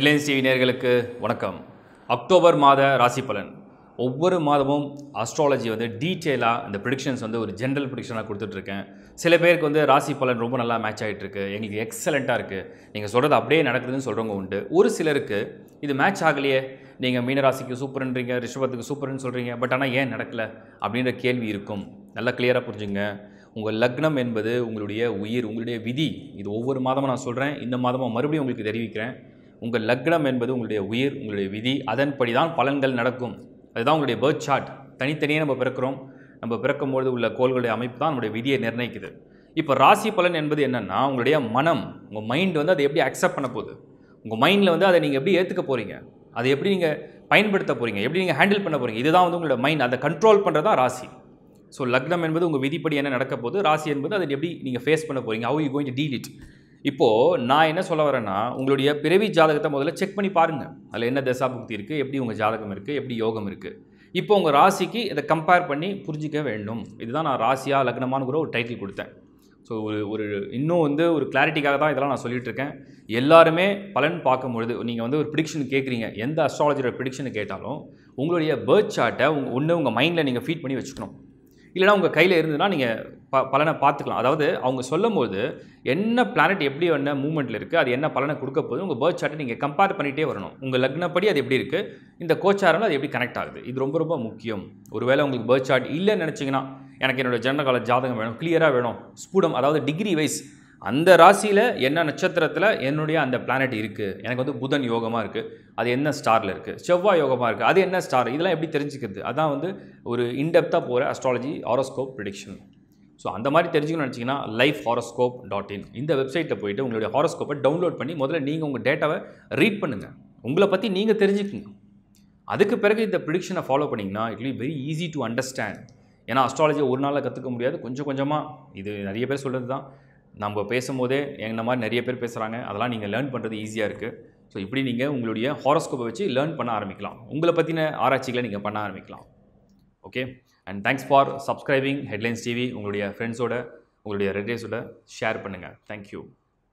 headlines TV நேயர்களுக்கு வணக்கம் October மாத ராசி பலன் ஒவ்வொரு மாதமும் அஸ்ட்ராலஜி வந்து டீட்டெயிலாக இந்த ப்ரிடிக்ஷன்ஸ் வந்து ஒரு ஜென்ரல் ப்ரிடிக்ஷனாக கொடுத்துட்ருக்கேன் சில பேருக்கு வந்து ராசி பலன் ரொம்ப நல்லா மேட்ச் ஆகிட்டு இருக்கு எங்களுக்கு எக்ஸலண்ட்டாக இருக்குது நீங்கள் சொல்கிறது அப்படியே நடக்குதுன்னு சொல்கிறவங்க உண்டு ஒரு சிலருக்கு இது மேட்ச் ஆகலையே நீங்கள் மீனராசிக்கு சூப்பர்ன்றீங்க ரிஷபத்துக்கு சூப்பர்னு சொல்கிறீங்க பட் ஆனால் ஏன் நடக்கலை அப்படின்ற கேள்வி இருக்கும் நல்லா கிளியராக புரிஞ்சுங்க உங்கள் லக்னம் என்பது உங்களுடைய உயிர் உங்களுடைய விதி இது ஒவ்வொரு மாதமும் நான் சொல்கிறேன் இந்த மாதமும் மறுபடியும் உங்களுக்கு தெரிவிக்கிறேன் உங்கள் லக்னம் என்பது உங்களுடைய உயிர் உங்களுடைய விதி அதன்படி தான் பலன்கள் நடக்கும் அதுதான் உங்களுடைய பேர்த் சார்ட் தனித்தனியாக நம்ம பிறக்கிறோம் நம்ம பிறக்கும்பொழுது உள்ள கோள்களுடைய அமைப்பு தான் நம்முடைய விதியை நிர்ணயிக்குது இப்போ ராசி பலன் என்பது என்னென்னா உங்களுடைய மனம் உங்கள் மைண்ட் வந்து அதை எப்படி அக்செப்ட் பண்ண போகுது உங்கள் மைண்டில் வந்து அதை நீங்கள் எப்படி ஏற்றுக்க போகிறீங்க அதை எப்படி நீங்கள் பயன்படுத்த போகிறீங்க எப்படி நீங்கள் ஹேண்டில் பண்ண போகிறீங்க இதுதான் வந்து உங்களோட மைண்ட் அதை கண்ட்ரோல் பண்ணுறது தான் ராசி ஸோ லக்னம் என்பது உங்கள் விதிப்படி என்ன நடக்க போகுது ராசி என்பது அதை எப்படி நீங்கள் ஃபேஸ் பண்ண போகிறீங்க how you going to deal it இப்போது நான் என்ன சொல்ல வரேன்னா உங்களுடைய பிறவி ஜாதகத்தை முதல்ல செக் பண்ணி பாருங்கள் அதில் என்ன தசாபுக்தி இருக்குது எப்படி உங்கள் ஜாதகம் இருக்குது எப்படி யோகம் இருக்குது இப்போ உங்கள் ராசிக்கு இதை கம்பேர் பண்ணி புரிஞ்சிக்க வேண்டும் இதுதான் நான் ராசியா லக்னமானுங்கிற ஒரு டைட்டில் கொடுத்தேன் ஸோ ஒரு ஒரு இன்னும் வந்து ஒரு கிளாரிட்டிக்காக தான் இதெல்லாம் நான் சொல்லிட்டு இருக்கேன் எல்லாருமே பலன் பார்க்கும்பொழுது நீங்கள் வந்து ஒரு ப்ரிடிக்ஷன் கேட்குறீங்க எந்த அஸ்ட்ராலஜியோட ப்ரிடிக்ஷன் கேட்டாலும் உங்களுடைய பேர்த் சார்ட்டை உங்க ஒன்று உங்கள் மைண்டில் நீங்கள் ஃபீட் பண்ணி வச்சுக்கணும் இல்லைனா உங்கள் கையில் இருந்ததுன்னா நீங்கள் ப பலனை பார்த்துக்கலாம் அதாவது அவங்க சொல்லும்போது என்ன பிளானட் எப்படி என்ன மூவ்மெண்ட்டில் இருக்குது அது என்ன பலனை கொடுக்க போகுது உங்கள் பேர்த் சார்ட்டை நீங்கள் கம்பேர் பண்ணிகிட்டே வரணும் உங்கள் லக்னப்படி அது எப்படி இருக்குது இந்த கோச்சாரம் அது எப்படி கனெக்ட் ஆகுது இது ரொம்ப ரொம்ப முக்கியம் ஒருவேளை உங்களுக்கு பேர்த் சார்ட் இல்லைன்னு நினச்சிங்கன்னா எனக்கு என்னோட ஜென்ரல் கால ஜாதகம் வேணும் கிளியராக வேணும் ஸ்பூடம் அதாவது டிகிரி வைஸ் அந்த ராசியில் என்ன நட்சத்திரத்தில் என்னுடைய அந்த பிளானட் இருக்குது எனக்கு வந்து புதன் யோகமாக இருக்குது அது என்ன ஸ்டாரில் இருக்குது செவ்வாய் யோகமாக இருக்குது அது என்ன ஸ்டார் இதெல்லாம் எப்படி தெரிஞ்சுக்கிறது அதான் வந்து ஒரு இன்டெப்த்தாக போகிற அஸ்ட்ராலஜி ஹாரோஸ்கோப் ப்ரிடிக்ஷன் ஸோ அந்த மாதிரி தெரிஞ்சுக்கணும்னு நினச்சிங்கன்னா லைஃப் ஹாரோஸ்கோப் டாட் இன் இந்த வெப்சைட்டில் போயிட்டு உங்களுடைய ஹாரோஸ்கோப்பை டவுன்லோட் பண்ணி முதல்ல நீங்கள் உங்கள் டேட்டாவை ரீட் பண்ணுங்கள் உங்களை பற்றி நீங்கள் தெரிஞ்சுக்குங்க அதுக்கு பிறகு இந்த ப்ரிடிக்ஷனை ஃபாலோ பண்ணிங்கன்னா it will very easy to understand ஏன்னா அஸ்ட்ராலஜி ஒரு நாளில் கற்றுக்க முடியாது கொஞ்சம் கொஞ்சமாக இது நிறைய பேர் சொல்கிறது தான் நம்ம பேசும்போதே என்ன மாதிரி நிறைய பேர் பேசுகிறாங்க அதெல்லாம் நீங்கள் லேர்ன் பண்ணுறது ஈஸியாக இருக்குது ஸோ இப்படி நீங்கள் உங்களுடைய ஹாரோஸ்கோப்பை வச்சு லேர்ன் பண்ண ஆரம்பிக்கலாம் உங்களை பற்றின ஆராய்ச்சிகளை நீங்கள் பண்ண ஆரம்பிக்கலாம் okay and thanks for subscribing headlines TV உங்களுடைய ஃப்ரெண்ட்ஸோட உங்களுடைய ரிலேட்டிவ்ஸோட ஷேர் பண்ணுங்கள் தேங்க்யூ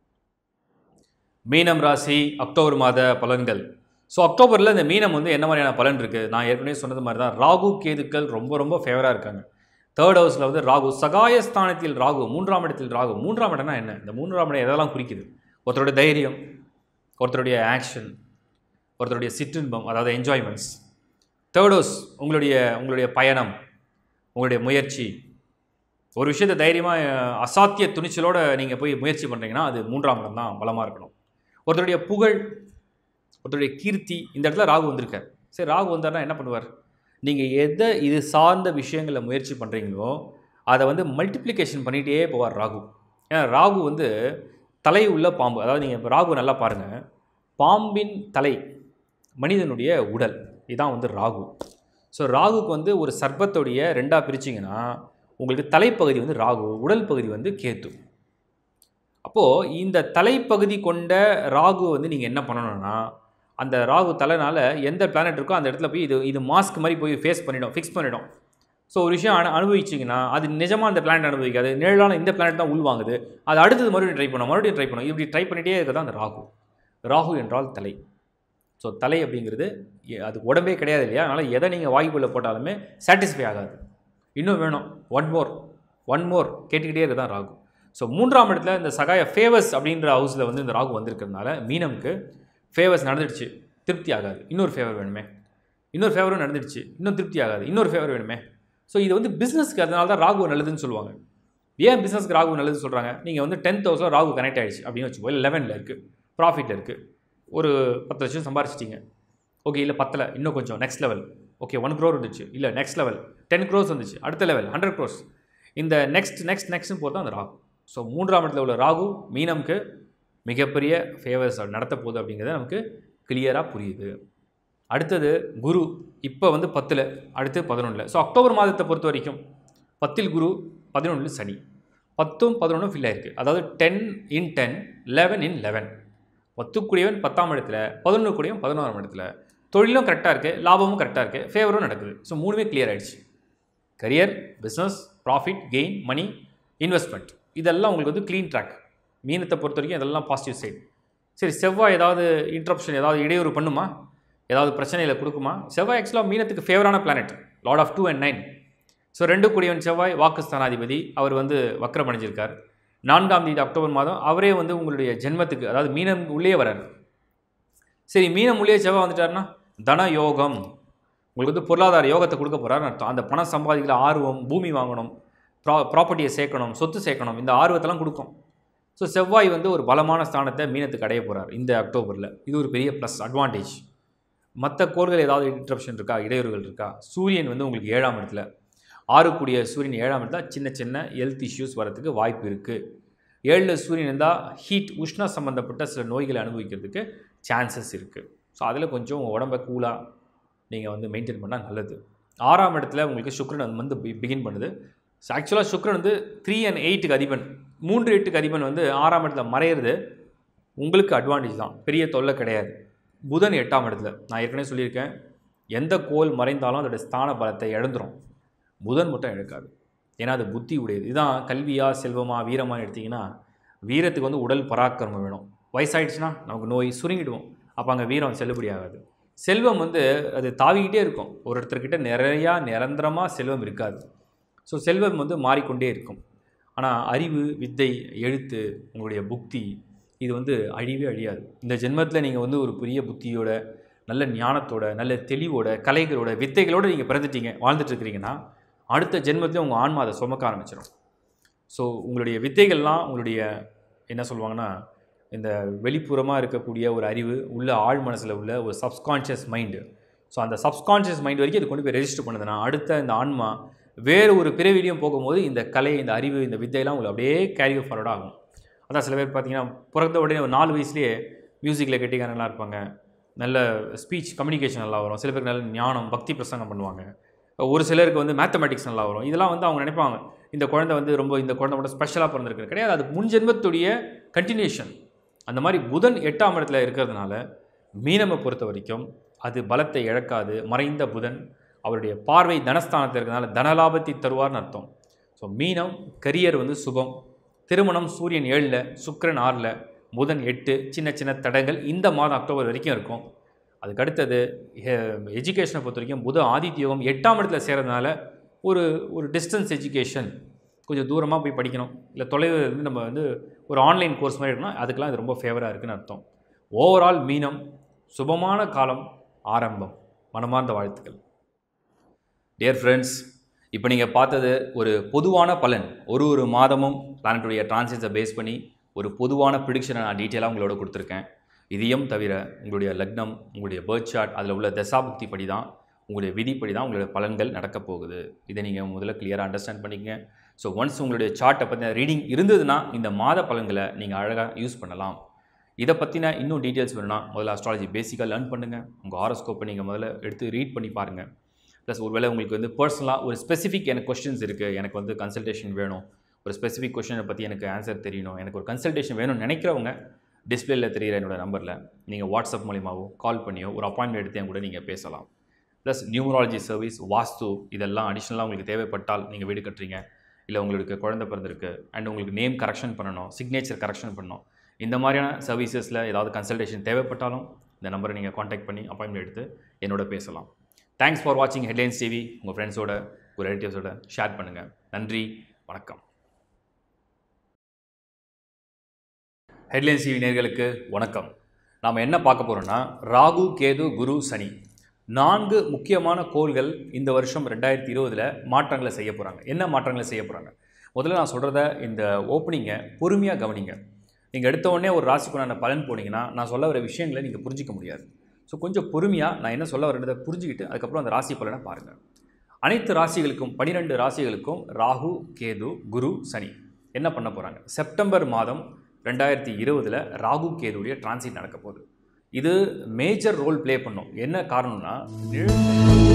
மீனம் ராசி அக்டோபர் மாத பலன்கள் ஸோ அக்டோபரில் இந்த மீனம் வந்து என்ன மாதிரியான பலன் இருக்குது நான் ஏற்கனவே சொன்னது மாதிரி தான் ராகு கேதுக்கள் ரொம்ப ரொம்ப ஃபேவராக இருக்காங்க தேர்ட் ஹவுஸில் வந்து ராகு சகாயஸ்தானத்தில் ராகு மூன்றாம் இடத்தில் ராகு மூன்றாம் இடம்னா என்ன இந்த மூன்றாம் இடம் எதெல்லாம் குறிக்குது ஒருத்தருடைய தைரியம் ஒருத்தருடைய ஆக்ஷன் ஒருத்தருடைய சிற்றின்பம் அதாவது என்ஜாய்மெண்ட்ஸ் தேர்ட் ஹவுஸ் உங்களுடைய உங்களுடைய பயணம் உங்களுடைய முயற்சி ஒரு விஷயத்தை தைரியமாக அசாத்திய துணிச்சலோடு நீங்கள் போய் முயற்சி பண்ணுறீங்கன்னா அது மூன்றாம் இடம் தான் பலமாக இருக்கணும் ஒருத்தருடைய புகழ் ஒருத்தருடைய கீர்த்தி இந்த இடத்துல ராகு வந்திருக்கார் சரி ராகு வந்தார்னா என்ன பண்ணுவார் நீங்கள் எதை இது சார்ந்த விஷயங்களில் முயற்சி பண்ணுறீங்களோ அதை வந்து மல்டிப்ளிகேஷன் பண்ணிகிட்டே போவார் ராகு ஏன்னா ராகு வந்து தலை உள்ள பாம்பு அதாவது நீங்கள் இப்போ ராகு நல்லா பாருங்கள் பாம்பின் தலை மனிதனுடைய உடல் இதான் வந்து ராகு ஸோ ராகுக்கு வந்து ஒரு சர்ப்பத்துடைய ரெண்டாக பிரிச்சிங்கன்னா உங்களுக்கு தலைப்பகுதி வந்து ராகு உடல் பகுதி வந்து கேத்து அப்போது இந்த தலைப்பகுதி கொண்ட ராகு வந்து நீங்கள் என்ன பண்ணணும்னா அந்த ராகு தலைனால எந்த பிளானட் இருக்கோ அந்த இடத்துல போய் இது இது மாஸ்க் மாதிரி போய் ஃபேஸ் பண்ணிடும் ஃபிக்ஸ் பண்ணிடும் ஸோ ஒரு விஷயம் அனு அனுபவிச்சிங்கன்னா அது நிஜமாக அந்த பிளானட் அனுபவிக்காது நிழலான இந்த பிளானட் தான் உள்வாங்குது அது அடுத்தது மறுபடியும் ட்ரை பண்ணும் மறுபடியும் ட்ரை பண்ணும் இப்படி ட்ரை பண்ணிகிட்டே இருக்கிறது அந்த ராகு ராகு என்றால் தலை ஸோ தலை அப்படிங்கிறது எ- அது உடம்பே கிடையாது இல்லையா அதனால் எதை நீங்கள் வாய்ப்புள்ள போட்டாலுமே சாட்டிஸ்ஃபை ஆகாது இன்னும் வேணும் ஒன் மோர் ஒன் மோர் கேட்டுக்கிட்டே இருக்கதான் ராகு ஸோ மூன்றாம் இடத்துல இந்த சகாய ஃபேவர்ஸ் அப்படின்ற ஹவுஸில் வந்து இந்த ராகு வந்திருக்கிறதுனால மீனம்க்கு ஃபேவர்ஸ் நடந்துடுச்சு திருப்தி ஆகாது இன்னொரு ஃபேவர் வேணுமே இன்னொரு ஃபேவரும் நடந்துடுச்சு இன்னும் திருப்தி ஆகாது இன்னொரு ஃபேவர் வேணுமே ஸோ இது வந்து பிஸ்னஸ்க்கு அதனால தான் ராகு நல்லதுன்னு சொல்லுவாங்க ஏன் பிஸ்னஸ்க்கு ராகு நல்லதுன்னு சொல்கிறாங்க நீங்கள் வந்து டென்த் ஹவுஸில் ராகு கனெக்ட் ஆகிடுச்சு அப்படின்னு வச்சுக்கோ இல்லை லெவனில் இருக்குது ப்ராஃபிட்டில் இருக்குது ஒரு பத்து லட்சம் சம்பாரிச்சிட்டிங்க ஓகே இல்லை பத்தில் இன்னும் கொஞ்சம் next level okay one crore வந்துச்சு இல்லை நெக்ஸ்ட் லெவல் டென் க்ரோஸ் வந்துச்சு அடுத்த லெவல் ஹண்ட்ரட் க்ரோஸ் இந்த நெக்ஸ்ட் நெக்ஸ்ட் நெக்ஸ்ட்னு போகிறது அந்த ராகு ஸோ மூன்றாம் இடத்துல உள்ள ராகு மீனம்க்கு மிகப்பெரிய ஃபேவர்ஸ் நடத்த போகுது அப்படிங்கிறது நமக்கு கிளியராக புரியுது அடுத்தது குரு இப்போ வந்து பத்தில் அடுத்து பதினொன்றில் ஸோ அக்டோபர் மாதத்தை பொறுத்த வரைக்கும் பத்தில் குரு பதினொன்றில் சனி பத்தும் பதினொன்றும் ஃபில் ஆயிருக்கு அதாவது ten in ten eleven in eleven பத்துக்குடியவன் பத்தாம் இடத்துல பதினொன்று கூடியவன் பதினோராம் இடத்துல தொழிலும் கரெக்டாக இருக்குது லாபமும் கரெக்டாக இருக்குது ஃபேவரும் நடக்குது ஸோ மூணுமே கிளியர் ஆயிடுச்சு career business profit gain money investment இதெல்லாம் உங்களுக்கு வந்து க்ளீன் ட்ராக் மீனத்தை பொறுத்த வரைக்கும் இதெல்லாம் பாசிட்டிவ் சைடு சரி செவ்வாய் ஏதாவது இன்ட்ரப்ஷன் ஏதாவது இடையூறு பண்ணுமா ஏதாவது பிரச்சனைகளை கொடுக்குமா செவ்வாய் ஆக்சுவலாக மீனத்துக்கு ஃபேவரான planet lord of two and nine so ரெண்டு கூடியவன் செவ்வாய் வாக்குஸ்தானாதிபதி அவர் வந்து வக்ரம் அடைஞ்சிருக்கார் நான்காம் தேதி அக்டோபர் மாதம் அவரே வந்து உங்களுடைய ஜென்மத்துக்கு அதாவது மீனம் உள்ளே வரார் சரி மீனம் உள்ளே செவ்வாய் வந்துட்டாருன்னா தன யோகம் உங்களுக்கு வந்து பொருளாதார யோகத்தை கொடுக்க போகிறாருன்னு அர்த்தம் அந்த பணம் சம்பாதிக்கல ஆர்வம் பூமி வாங்கணும் ப்ரா ப்ராப்பர்ட்டியை சேர்க்கணும் சொத்து சேர்க்கணும் இந்த ஆர்வத்தெல்லாம் கொடுக்கும் ஸோ செவ்வாய் வந்து ஒரு பலமான ஸ்தானத்தை மீனத்துக்கு அடைய போகிறார் இந்த அக்டோபரில் இது ஒரு பெரிய ப்ளஸ் அட்வான்டேஜ் மற்ற கோள்கள் ஏதாவது இன்ட்ரப்ஷன் இருக்கா இடையூறுகள் இருக்கா சூரியன் வந்து உங்களுக்கு ஏழாம் இடத்துல ஆறுக்கூடிய சூரியன் ஏழாம் இடத்துல சின்ன சின்ன ஹெல்த் இஷ்யூஸ் வரதுக்கு வாய்ப்பு இருக்குது ஏழில் சூரியன் இருந்தால் ஹீட் உஷ்ண சம்மந்தப்பட்ட சில நோய்களை அனுபவிக்கிறதுக்கு சான்சஸ் இருக்குது ஸோ அதில் கொஞ்சம் உங்கள் உடம்பை கூலாக நீங்கள் வந்து மெயின்டைன் பண்ணால் நல்லது ஆறாம் இடத்துல உங்களுக்கு சுக்ரன் வந்து பிகின் பண்ணுது ஸோ ஆக்சுவலாக சுக்ரன் வந்து த்ரீ அண்ட் எயிட்டுக்கு அதிபன் மூன்று எட்டுக்கு அதிபன் வந்து ஆறாம் இடத்துல மறையிறது உங்களுக்கு அட்வான்டேஜ் தான் பெரிய தொல்லை கிடையாது புதன் எட்டாம் இடத்துல நான் ஏற்கனவே சொல்லியிருக்கேன் எந்த கோல் மறைந்தாலும் அதோட ஸ்தான பலத்தை இழந்துரும் புதன் மட்டும் இழக்காது ஏன்னா அது புத்தி உடையது இதுதான் கல்வியா செல்வமா வீரமாக எடுத்திங்கன்னா வீரத்துக்கு வந்து உடல் பராக்கிரமம் வேணும் வயசாயிடுச்சுன்னா நமக்கு நோய் சுருங்கிடுவோம் அப்போ அங்கே வீரம் செல்லுபடி ஆகாது செல்வம் வந்து அது தாவிக்கிட்டே இருக்கும் ஒரு ஒருத்தர்கிட்ட நிறையா நிரந்தரமாக செல்வம் இருக்காது ஸோ செல்வம் வந்து மாறிக்கொண்டே இருக்கும் ஆனால் அறிவு வித்தை எழுத்து உங்களுடைய புக்தி இது வந்து அழிவே அழியாது இந்த ஜென்மத்தில் நீங்கள் வந்து ஒரு பெரிய புத்தியோட நல்ல ஞானத்தோட நல்ல தெளிவோட கலைகளோட வித்தைகளோட நீங்கள் பிறந்துட்டீங்க வாழ்ந்துட்டு இருக்கிறீங்கன்னா அடுத்த ஜென்மத்தில் உங்கள் ஆன்மா அதை சுமக்க ஆரம்பிச்சிடும் ஸோ உங்களுடைய வித்தைகள்லாம் உங்களுடைய என்ன சொல்லுவாங்கன்னா இந்த வெளிப்புறமாக இருக்கக்கூடிய ஒரு அறிவு உள்ள ஆழ் மனசில் உள்ள ஒரு சப்கான்ஷியஸ் மைண்டு ஸோ அந்த சப்கான்ஷியஸ் மைண்ட் வரைக்கும் இது கொண்டு போய் ரெஜிஸ்டர் பண்ணுதுன்னா அடுத்த இந்த ஆன்மா வேறு ஒரு பிறவிலையும் போகும்போது இந்த கலை இந்த அறிவு இந்த வித்தையெல்லாம் உங்களுக்கு அப்படியே கேரி ஃபார்வர்ட் ஆகும் அதான் சில பேர் பார்த்தீங்கன்னா பிறந்த உடனே ஒரு நாலு வயசுலேயே மியூசிக்கில் கெட்டிக்காரங்களா இருப்பாங்க நல்ல ஸ்பீச் கம்யூனிகேஷன் நல்லா வரும் சில பேருக்கு நல்ல ஞானம் பக்தி பிரசங்கம் பண்ணுவாங்க ஒரு சிலருக்கு வந்து மேத்தமெட்டிக்ஸ் நல்லா வரும் இதெல்லாம் வந்து அவங்க நினைப்பாங்க இந்த குழந்தை வந்து ரொம்ப இந்த குழந்தை மட்டும் ஸ்பெஷலாக பிறந்திருக்கு கிடையாது அது முன் ஜென்மத்துடைய கண்டினியூஷன் அந்த மாதிரி புதன் எட்டாம் இடத்துல இருக்கிறதுனால மீனமை பொறுத்த வரைக்கும் அது பலத்தை இழக்காது மறைந்த புதன் அவருடைய பார்வை தனஸ்தானத்தில் இருக்கிறதுனால தனலாபத்தை தருவார்னு அர்த்தம் ஸோ மீனம் கரியர் வந்து சுபம் திருமணம் சூரியன் ஏழில் சுக்கிரன் ஆறில் புதன் எட்டு சின்ன சின்ன தடங்கள் இந்த மாதம் அக்டோபர் வரைக்கும் இருக்கும் அதுக்கு அடுத்தது எஜுகேஷனை பொறுத்த வரைக்கும் புத ஆதித்ய யோகம் எட்டாம் இடத்துல சேர்றதுனால ஒரு ஒரு டிஸ்டன்ஸ் எஜுகேஷன் கொஞ்சம் தூரமாக போய் படிக்கணும் இல்லை தொலைவில் இருந்து நம்ம வந்து ஒரு ஆன்லைன் கோர்ஸ் மாதிரி இருக்கணும் அதுக்கெல்லாம் இது ரொம்ப ஃபேவராக இருக்குன்னு அர்த்தம் ஓவரால் மீனம் சுபமான காலம் ஆரம்பம் மனமார்ந்த வாழ்த்துக்கள் டியர் ஃப்ரெண்ட்ஸ் இப்போ நீங்கள் பார்த்தது ஒரு பொதுவான பலன் ஒரு ஒரு மாதமும் பிளானட்டுடைய டிரான்சிட்ஸை பேஸ் பண்ணி ஒரு பொதுவான ப்ரிடிக்ஷனை நான் டீட்டெயிலாக உங்களோட கொடுத்துருக்கேன் இதையும் தவிர உங்களுடைய லக்னம் உங்களுடைய பேர்த் சார்ட் அதில் உள்ள தசாபுக்தி படி தான் உங்களுடைய விதிப்படி தான் உங்களுடைய பலன்கள் நடக்க போகுது இதை நீங்கள் முதல்ல கிளியராக அண்டர்ஸ்டாண்ட் பண்ணிக்கங்க ஸோ ஒன்ஸ் உங்களுடைய சார்ட்டை பற்றின ரீடிங் இருந்ததுன்னா இந்த மாத பலன்களை நீங்கள் அழகாக யூஸ் பண்ணலாம் இதை பற்றின இன்னும் டீட்டெயில்ஸ் வேணும்னா முதல்ல அஸ்ட்ராலஜி பேசிக்காக லேர்ன் பண்ணுங்கள் உங்கள் ஹாரோஸ்கோப்பை நீங்கள் முதல்ல எடுத்து ரீட் பண்ணி பாருங்கள் ப்ளஸ் ஒருவேளை உங்களுக்கு வந்து பர்சனலாக ஒரு ஸ்பெசிஃபிக் எனக்கு கொஸ்டின்ஸ் இருக்குது எனக்கு வந்து கன்சல்டேஷன் வேணும் ஒரு ஸ்பெசிஃபிக் கொஸ்டினை பற்றி எனக்கு ஆன்சர் தெரியணும் எனக்கு ஒரு கன்சல்டேஷன் வேணும்னு நினைக்கிறவங்க டிஸ்பிளேல தெரிகிற என்னோட நம்பரில் நீங்கள் வாட்ஸ்அப் மூலியமாவோ கால் பண்ணியோ ஒரு அப்பாயின்மெண்ட் எடுத்து என் கூட நீங்கள் பேசலாம் ப்ளஸ் நியூமராலஜி சர்வீஸ் வாஸ்து இதெல்லாம் அடிஷ்னலாக உங்களுக்கு தேவைப்பட்டால் நீங்கள் வீடு கட்டுறீங்க இல்லை உங்களுக்கு குழந்தை பிறந்திருக்கு அண்ட் உங்களுக்கு நேம் கரெக்ஷன் பண்ணணும் சிக்னேச்சர் கரெக்ஷன் பண்ணணும் இந்த மாதிரியான சர்வீசஸில் ஏதாவது கன்சல்டேஷன் தேவைப்பட்டாலும் இந்த நம்பரை நீங்கள் காண்டாக்ட் பண்ணி அப்பாயின்மெண்ட் எடுத்து என்னோட பேசலாம் தேங்க்ஸ் ஃபார் வாட்சிங் ஹெட்லைன்ஸ் டிவி உங்கள் ஃப்ரெண்ட்ஸோட உங்கள் ரிலேட்டிவ்ஸோட ஷேர் பண்ணுங்கள் நன்றி வணக்கம் ஹெட்லைன்ஸ் டிவி நேர்களுக்கு வணக்கம் நாம் என்ன பார்க்க போகிறோம்னா ராகு கேது குரு சனி நான்கு முக்கியமான கோள்கள் இந்த வருஷம் ரெண்டாயிரத்தி இருபதில் மாற்றங்களை செய்ய போகிறாங்க என்ன மாற்றங்களை செய்ய போகிறாங்க முதல்ல நான் சொல்கிறத இந்த ஓப்பனிங்கை பொறுமையாக கவனிங்க நீங்கள் எடுத்த உடனே ஒரு ராசிக்குண்டான பலன் போனீங்கன்னா நான் சொல்ல வர விஷயங்களை நீங்கள் புரிஞ்சிக்க முடியாது ஸோ கொஞ்சம் பொறுமையாக நான் என்ன சொல்ல வரதை புரிஞ்சுக்கிட்டு அதுக்கப்புறம் அந்த ராசி பலனை பாருங்கள் அனைத்து ராசிகளுக்கும் பனிரெண்டு ராசிகளுக்கும் ராகு கேது குரு சனி என்ன பண்ண போகிறாங்க செப்டம்பர் மாதம் ரெண்டாயிரத்தி இருபதில் ராகு கேதுடைய டிரான்சிட் நடக்க போகுது இது மேஜர் ரோல் ப்ளே பண்ணும் என்ன காரணம்னா நிழல்